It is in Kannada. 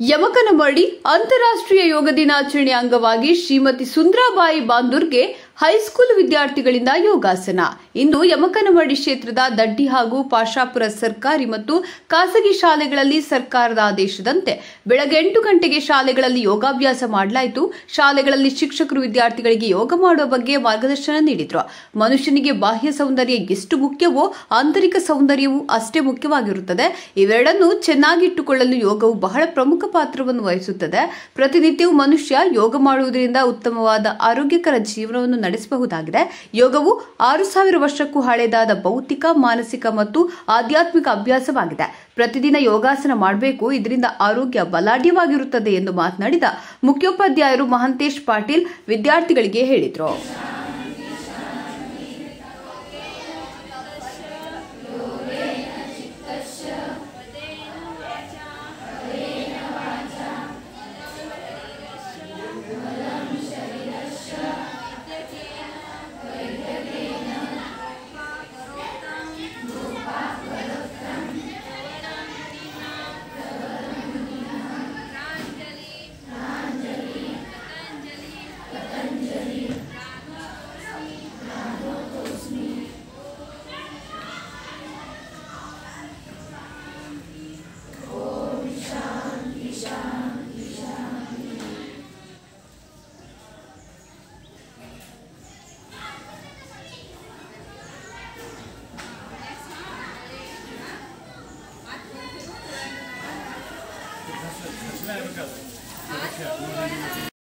ಯಮಕನಮರಡಿ ಅಂತಾರಾಷ್ಟ್ರೀಯ ಯೋಗ ದಿನಾಚರಣೆ ಅಂಗವಾಗಿ ಶ್ರೀಮತಿ ಸುಂದ್ರಾಬಾಯಿ ಬಾಂದೂರ್ಗೆ ಹೈಸ್ಕೂಲ್ ವಿದ್ಯಾರ್ಥಿಗಳಿಂದ ಯೋಗಾಸನ ಇಂದು ಯಮಕನಮರಡಿ ಕ್ಷೇತ್ರದ ದಡ್ಡಿ ಹಾಗೂ ಪಾಶಾಪುರ ಸರ್ಕಾರಿ ಮತ್ತು ಖಾಸಗಿ ಶಾಲೆಗಳಲ್ಲಿ ಸರ್ಕಾರದ ಆದೇಶದಂತೆ ಬೆಳಗ್ಗೆ ಎಂಟು ಗಂಟೆಗೆ ಶಾಲೆಗಳಲ್ಲಿ ಯೋಗಾಭ್ಯಾಸ ಮಾಡಲಾಯಿತು ಶಾಲೆಗಳಲ್ಲಿ ಶಿಕ್ಷಕರು ವಿದ್ಯಾರ್ಥಿಗಳಿಗೆ ಯೋಗ ಮಾಡುವ ಬಗ್ಗೆ ಮಾರ್ಗದರ್ಶನ ನೀಡಿದ್ರು ಮನುಷ್ಯನಿಗೆ ಬಾಹ್ಯ ಸೌಂದರ್ಯ ಎಷ್ಟು ಮುಖ್ಯವೋ ಆಂತರಿಕ ಸೌಂದರ್ಯವೂ ಅಷ್ಟೇ ಮುಖ್ಯವಾಗಿರುತ್ತದೆ ಇವೆರಡನ್ನು ಚೆನ್ನಾಗಿಟ್ಟುಕೊಳ್ಳಲು ಯೋಗವು ಬಹಳ ಪ್ರಮುಖ ಪಾತ್ರವನ್ನು ವಹಿಸುತ್ತದೆ ಪ್ರತಿನಿತ್ಯವೂ ಮನುಷ್ಯ ಯೋಗ ಮಾಡುವುದರಿಂದ ಉತ್ತಮವಾದ ಆರೋಗ್ಯಕರ ಜೀವನವನ್ನು ನಡೆಸಬಹುದಾಗಿದೆ ಯೋಗವು ಆರು ಸಾವಿರ ವರ್ಷಕ್ಕೂ ಹಳೆಯದಾದ ಭೌತಿಕ ಮಾನಸಿಕ ಮತ್ತು ಆಧ್ಯಾತ್ಮಿಕ ಅಭ್ಯಾಸವಾಗಿದೆ ಪ್ರತಿದಿನ ಯೋಗಾಸನ ಮಾಡಬೇಕು ಇದರಿಂದ ಆರೋಗ್ಯ ಬಲಾಢ್ಯವಾಗಿರುತ್ತದೆ ಎಂದು ಮಾತನಾಡಿದ ಮುಖ್ಯೋಪಾಧ್ಯಾಯರು ಮಹಂತೇಶ್ ಪಾಟೀಲ್ ವಿದ್ಯಾರ್ಥಿಗಳಿಗೆ ಹೇಳಿದರು